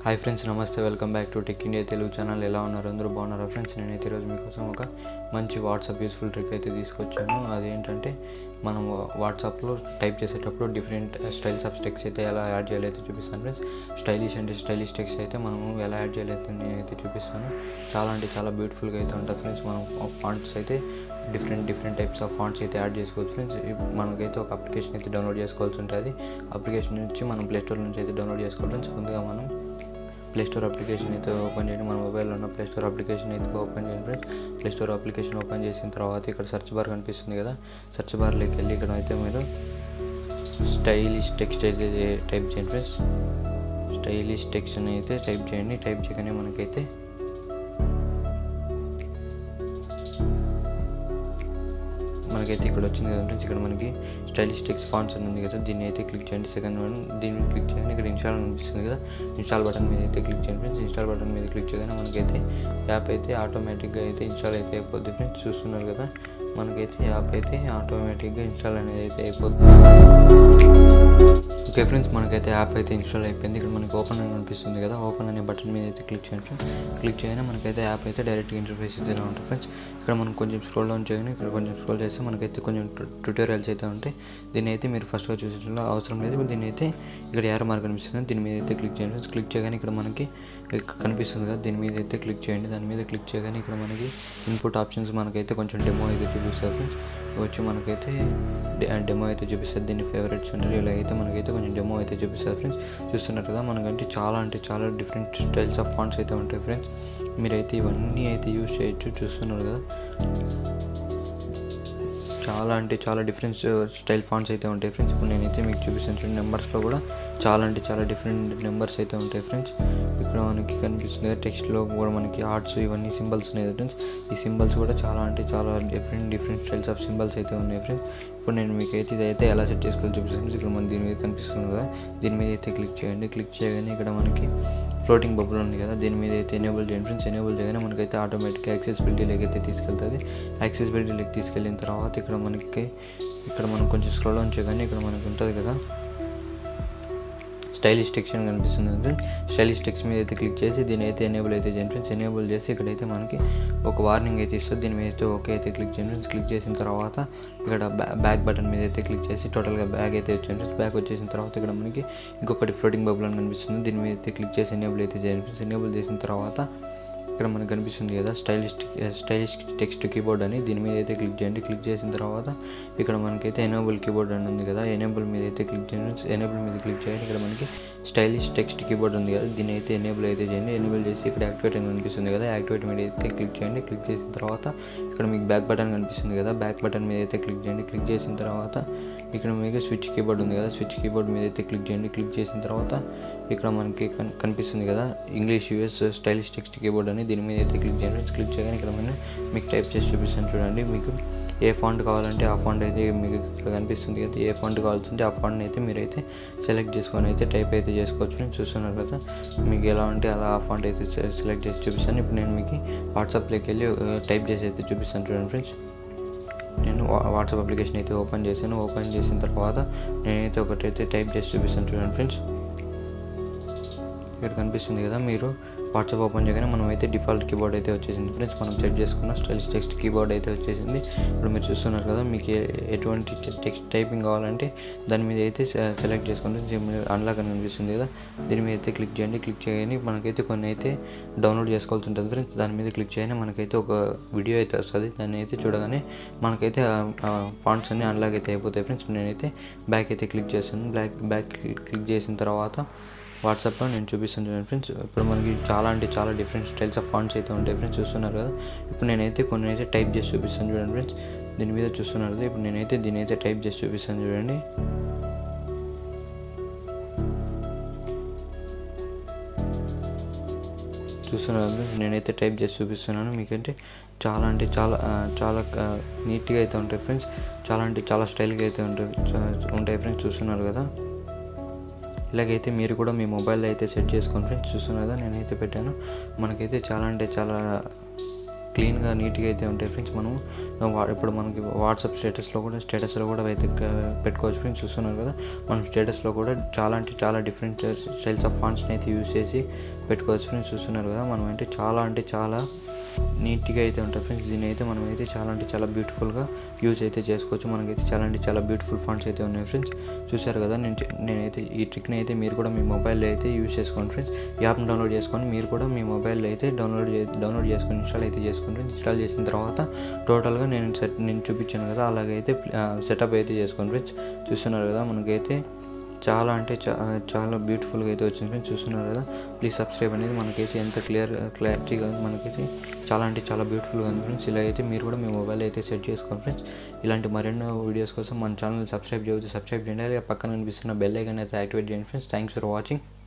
hi friends నమస్తే welcome back to tech India Telugu channel ఎలా ఉన్నారు అందరూ బాగున్నారా ఫ్రెండ్స్ నేనైతే ఈరోజు మీకోసం ఒక మంచి వాట్సాప్ యూస్ఫుల్ ట్రిక్ అయితే తీసుకొచ్చాను అదేంటంటే మనం వాట్సాప్లో టైప్ చేసేటప్పుడు డిఫరెంట్ స్టైల్స్ ఆఫ్ స్టెక్స్ అయితే ఎలా యాడ్ చేయాలి అయితే చూపిస్తాను ఫ్రెండ్స్ స్టైలిష్ అంటే స్టైలిష్ టెక్స్ అయితే మనము ఎలా యాడ్ చేయాలి అయితే నేనైతే చూపిస్తాను చాలా అంటే చాలా బ్యూటిఫుల్గా అయితే ఉంటుంది ఫ్రెండ్స్ మనం ఫాంట్స్ అయితే different different types of fonts అయితే యాడ్ చేసుకోవచ్చు ఫ్రెండ్స్ మనకైతే ఒక అప్లికేషన్ అయితే డౌన్లోడ్ చేసుకోవాల్సి ఉంటుంది అప్లికేషన్ నుంచి మనం ప్లేస్టోర్ నుంచి అయితే డౌన్లోడ్ చేసుకోవాలి ఫ్రెండ్స్ ముందుగా మనం ప్లే స్టోర్ అప్లికేషన్ అయితే ఓపెన్ చేయండి మన మొబైల్లో ఉన్న ప్లే స్టోర్ అప్లికేషన్ అయితే ఓపెన్ చేయండి friends play store application open చేసిన తర్వాత ఇక్కడ సెర్చ్ బార్ కనిపిస్తుంది కదా సెర్చ్ బార్లోకి వెళ్ళి ఇక్కడ అయితే మీరు స్టైలిష్ టెక్స్ట్ అయితే టైప్ చేయండి ఫ్రెండ్స్ స్టైలిష్ టెక్స్ట్ అని అయితే టైప్ చేయండి టైప్ చేయగానే మనకైతే మనకైతే ఇక్కడ వచ్చింది కదా ఫ్రెండ్స్ ఇక్కడ మనకి స్టైలిష్ టెక్స్ట్ ఫాంట్స్ అని ఉంది కదా దీన్ని అయితే క్లిక్ చేయండి సెకండ్ వన్ దీన్ని క్లిక్ చేయండి ఇక్కడ ఇన్స్టాల్ కనిపిస్తుంది కదా ఇన్స్టాల్ బటన్ మీద అయితే క్లిక్ చేయండి ఫ్రెండ్స్ ఇన్స్టాల్ బటన్ మీద క్లిక్ చేయగానే మనకైతే యాప్ అయితే ఆటోమేటిక్గా అయితే ఇన్స్టాల్ అయితే అయిపోద్ది ఫ్రెండ్స్ చూస్తున్నారు కదా మనకైతే యాప్ అయితే ఆటోమేటిక్గా ఇన్స్టాల్ అనేది అయితే అయిపోద్ది ఓకే ఫ్రెండ్స్ మనకైతే యాప్ అయితే ఇన్స్టాల్ అయిపోయింది ఇక్కడ మనకి ఓపెన్ అని కనిపిస్తుంది కదా ఓపెన్ అనే బటన్ మీద అయితే క్లిక్ చేయండి ఫ్రెండ్స్ క్లిక్ చేయగానే మనకైతే యాప్ అయితే డైరెక్ట్గా ఇంటర్ఫేస్ అయితే ఇలా ఉంటుంది ఫ్రెండ్స్ ఇక్కడ మనం కొంచెం స్క్రోల్ డౌన్ చేయగానే ఇక్కడ కొంచెం స్క్రోల్ చేస్తే మనకైతే కొంచెం ట్యూటోరియల్స్ అయితే ఉంటాయి దీన్ని అయితే మీరు ఫస్ట్గా చూసేటప్పుడు అవసరం లేదు దీన్ని అయితే ఇక్కడ యారో మార్క్ కనిపిస్తుంది దీని మీద అయితే క్లిక్ చేయండి క్లిక్ చేయగానే ఇక్కడ మనకి కనిపిస్తుంది కదా దీని మీద అయితే క్లిక్ చేయండి దాని మీద క్లిక్ చేయగానే ఇక్కడ మనకి ఇన్పుట్ ఆప్షన్స్ మనకైతే కొంచెం డెమో అయితే చూపిస్తారు ఫ్రెండ్స్ వచ్చి మనకైతే డెమో అయితే చూపిస్తుంది దీన్ని ఫేవరెట్స్ ఉంటారు ఇలాగైతే మనకైతే కొంచెం డెమో అయితే చూపిస్తారు ఫ్రెండ్స్ చూస్తున్నారు కదా మనకంటే చాలా అంటే చాలా డిఫరెంట్ స్టైల్స్ ఆఫ్ ఫాంట్స్ అయితే ఉంటాయి ఫ్రెండ్స్ మీరైతే ఇవన్నీ అయితే యూజ్ చేయొచ్చు చూస్తున్నారు కదా చాలా అంటే చాలా డిఫరెంట్ స్టైల్ ఫాంట్స్ అయితే ఉంటాయి ఫ్రెండ్స్ ఇప్పుడు నేనైతే మీకు చూపిస్తాను చూడండి నెంబర్స్లో కూడా చాలా అంటే చాలా డిఫరెంట్ నెంబర్స్ అయితే ఉంటాయి ఫ్రెండ్స్ ఇక్కడ మనకి కనిపిస్తుంది కదా టెక్స్ట్లో కూడా మనకి ఆర్ట్స్ ఇవన్నీ సింబల్స్ ఉన్నాయి ఫ్రెండ్స్ ఈ సింబల్స్ కూడా చాలా అంటే చాలా different different styles of symbols అయితే ఉన్నాయి ఫ్రెండ్స్ ఇప్పుడు నేను మీకు అయితే ఇదైతే ఎలా సెట్ చేసుకోవాలి చూపిస్తాను ఇక్కడ మన దీని మీద కనిపిస్తుంది కదా దీని మీద అయితే క్లిక్ చేయండి క్లిక్ చేయగానే ఇక్కడ మనకి ఫ్లోటింగ్ బబుల్ ఉంది కదా దీని మీద అయితే ఎనేబుల్ చేయండి ఫ్రెండ్స్ ఎనేబుల్ చేయగానే మనకైతే ఆటోమేటిక్గా యాక్సెసిబిలిటీలోకి అయితే తీసుకెళ్తుంది యాక్సెసిబిలిటీలోకి తీసుకెళ్ళిన తర్వాత ఇక్కడ మనకి ఇక్కడ మనం కొంచెం స్క్రోల్ డౌన్ చేయగానే ఇక్కడ మనకి ఉంటుంది కదా స్టైలిష్ టెక్స్ట్ అని కనిపిస్తుంది స్టైలిష్ టెక్స్ట్ మీద అయితే క్లిక్ చేసి దీని అయితే ఎనేబుల్ అయితే చేయండి ఫ్రెండ్స్ ఎనేబుల్ చేసి ఇక్కడైతే మనకి ఒక వార్నింగ్ అయితే ఇస్తుంది దీని మీద అయితే ఓకే అయితే క్లిక్ చేయండి ఫ్రెండ్స్ క్లిక్ చేసిన తర్వాత ఇక్కడ బ్యాక్ బటన్ మీద అయితే క్లిక్ చేసి టోటల్గా బ్యాగ్ అయితే వచ్చేయండి ఫ్రెండ్స్ బ్యాక్ వచ్చేసిన తర్వాత ఇక్కడ మనకి ఇంకొకటి ఫ్లోటింగ్ బబుల్ అని కనిపిస్తుంది దీని మీద అయితే క్లిక్ చేసి ఎనేబుల్ అయితే చేయండి ఫ్రెండ్స్ ఎనేబుల్ చేసిన తర్వాత ఇక్కడ మనకు కనిపిస్తుంది కదా స్టైలిష్ స్టైలిష్ టెక్స్ట్ కీబోర్డ్ అని దీని మీద అయితే క్లిక్ చేయండి క్లిక్ చేసిన తర్వాత ఇక్కడ మనకైతే ఎనేబుల్ కీబోర్డ్ అని ఉంది కదా ఎనేబుల్ మీద అయితే క్లిక్ చేయండి ఎనేబుల్ మీద క్లిక్ చేయండి ఇక్కడ మనకి స్టైలిష్ టెక్స్ట్ కీబోర్డ్ ఉంది కదా దీన్ని అయితే ఎనేబుల్ అయితే చేయండి ఎనేబుల్ చేసి ఇక్కడ యాక్టివేట్ అని కనిపిస్తుంది కదా యాక్టివేట్ మీద అయితే క్లిక్ చేయండి క్లిక్ చేసిన తర్వాత ఇక్కడ మీకు బ్యాక్ బటన్ కనిపిస్తుంది కదా బ్యాక్ బటన్ మీద అయితే క్లిక్ చేయండి క్లిక్ చేసిన తర్వాత ఇక్కడ మీకు స్విచ్ కీబోర్డ్ ఉంది కదా స్విచ్ కీబోర్డ్ మీద అయితే క్లిక్ చేయండి క్లిక్ చేసిన తర్వాత ఇక్కడ మనకి కనిపిస్తుంది కదా English US stylish text keyboard అని దీని మీద అయితే క్లిక్ చేయండి క్లిక్ చేయగానే ఇక్కడ మనం మీకు టైప్ చేసి చూపిస్తాను చూడండి మీకు ఏ ఫాంట్ కావాలంటే ఆ ఫాంట్ అయితే మీకు ఇక్కడ కనిపిస్తుంది కదా ఏ ఫాంట్ కావాల్సింటే ఆ ఫాంట్ని అయితే మీరైతే సెలెక్ట్ చేసుకొని అయితే టైప్ అయితే చేసుకోవచ్చు ఫ్రెండ్స్ చూస్తున్నారు కదా మీకు ఎలా ఉంటే అలా ఆ ఫాంట్ అయితే సెలెక్ట్ చేసి చూపిస్తాను ఇప్పుడు నేను మీకు వాట్సాప్లోకి వెళ్ళి టైప్ చేసి అయితే చూపిస్తాను చూడండి ఫ్రెండ్స్ నేను వాట్సాప్ అప్లికేషన్ అయితే ఓపెన్ చేశాను ఓపెన్ చేసిన తర్వాత నేనైతే ఒకటైతే టైప్ చేసి చూపిస్తాను చూడండి ఫ్రెండ్స్ ఇక్కడ కనిపిస్తుంది కదా మీరు వాట్సాప్ ఓపెన్ చేయగానే మనం అయితే డిఫాల్ట్ కీబోర్డ్ అయితే వచ్చేసింది ఫ్రెండ్స్ మనం సెట్ చేసుకున్న స్టైలిష్ టెక్స్ట్ కీబోర్డ్ అయితే వచ్చేసింది ఇప్పుడు మీరు చూస్తున్నారు కదా మీకు ఎటువంటి టెక్స్ట్ టైపింగ్ కావాలంటే దాని మీద అయితే సెలెక్ట్ చేసుకోండి అన్లాక్ అని కనిపిస్తుంది కదా దీని మీద అయితే క్లిక్ చేయండి క్లిక్ చేయగానే మనకైతే కొన్ని అయితే డౌన్లోడ్ చేసుకోవాల్సి ఉంటుంది ఫ్రెండ్స్ దాని మీద క్లిక్ చేయగానే మనకైతే ఒక వీడియో అయితే వస్తుంది దాన్ని అయితే చూడగానే మనకైతే ఫాంట్స్ అన్ని అన్లాక్ అయితే అయిపోతాయి ఫ్రెండ్స్ నేనైతే బ్యాక్ అయితే క్లిక్ చేస్తాను బ్యాక్ బ్యాక్ క్లిక్ చేసిన తర్వాత వాట్సాప్లో నేను చూపిస్తాను చూడండి ఫ్రెండ్స్ ఇప్పుడు మనకి చాలా అంటే చాలా డిఫరెంట్ స్టైల్స్ ఆఫ్ ఫాంట్స్ అయితే ఉంటాయి ఫ్రెండ్స్ చూస్తున్నారు కదా ఇప్పుడు నేనైతే కొన్ని అయితే టైప్ చేసి చూపిస్తాను చూడండి ఫ్రెండ్స్ దీని మీద చూస్తున్నారు కదా ఇప్పుడు నేనైతే దీని అయితే టైప్ చేసి చూపిస్తాను చూడండి చూస్తున్నారు ఫ్రెండ్స్ నేనైతే టైప్ చేసి చూపిస్తున్నాను మీకంటే చాలా అంటే చాలా చాలా నీట్గా అయితే ఉంటాయి ఫ్రెండ్స్ చాలా అంటే చాలా స్టైల్గా అయితే ఉంటాయి ఉంటాయి ఫ్రెండ్స్ చూస్తున్నారు కదా ఇలాగైతే మీరు కూడా మీ మొబైల్లో అయితే సెట్ చేసుకోండి ఫ్రెండ్స్ చూస్తున్నారు కదా నేనైతే పెట్టాను మనకైతే చాలా అంటే చాలా క్లీన్గా నీట్గా అయితే ఉంటాయి ఫ్రెండ్స్ మనం వా- ఇప్పుడు మనకి వాట్సాప్ స్టేటస్లో కూడా స్టేటస్లో కూడా అయితే క- పెట్టుకోవచ్చు ఫ్రెండ్స్ చూస్తున్నారు కదా మనం స్టేటస్లో కూడా చాలా అంటే చాలా డిఫరెంట్ స్టైల్స్ ఆఫ్ ఫాంట్స్ని అయితే యూస్ చేసి పెట్టుకోవచ్చు ఫ్రెండ్స్ చూస్తున్నారు కదా మనం అంటే చాలా అంటే చాలా నీట్గా అయితే ఉంటుంది ఫ్రెండ్స్ దీని అయితే మనం అయితే చాలా అంటే చాలా బ్యూటిఫుల్గా యూజ్ అయితే చేసుకోవచ్చు మనకైతే చాలా అంటే చాలా బ్యూటిఫుల్ ఫాంట్స్ అయితే ఉన్నాయి ఫ్రెండ్స్ చూశారు కదా నేను చె- నేనైతే ఈ ట్రిక్ని అయితే మీరు కూడా మీ మొబైల్లో అయితే యూజ్ చేసుకోండి ఫ్రెండ్స్ ఈ యాప్ని డౌన్లోడ్ చేసుకొని మీరు కూడా మీ మొబైల్లో అయితే డౌన్లోడ్ చే డౌన్లోడ్ చేసుకొని ఇన్స్టాల్ అయితే చేసుకోండి ఫ్రెండ్స్ ఇన్స్టాల్ చేసిన తర్వాత టోటల్గా నేను సెట్ నేను చూపించాను కదా అలాగైతే సెటప్ అయితే చేసుకోండి ఫ్రెండ్స్ చూస్తున్నారు కదా మనకైతే చాలా అంటే చా చాలా బ్యూటిఫుల్గా అయితే వచ్చింది ఫ్రెండ్స్ చూస్తున్నారు కదా ప్లీజ్ సబ్స్క్రైబ్ అనేది మనకైతే ఎంత క్లియర్ క్లారిటీగా మనకైతే చాలా అంటే చాలా బ్యూటిఫుల్గా ఉంది ఫ్రెండ్స్ ఇలా అయితే మీరు కూడా మీ మొబైల్ అయితే సెట్ చేసుకోండి ఫ్రెండ్స్ ఇలాంటి మరెన్నో వీడియోస్ కోసం మన ఛానల్ సబ్స్క్రైబ్ చేయవచ్చు సబ్స్క్రైబ్ చేయండి అలాగే పక్కన అనిపిస్తున్న బెల్ ఐకాన్ అయితే యాక్టివేట్ చేయండి ఫ్రెండ్స్ థ్యాంక్స్ ఫర్ వాచింగ్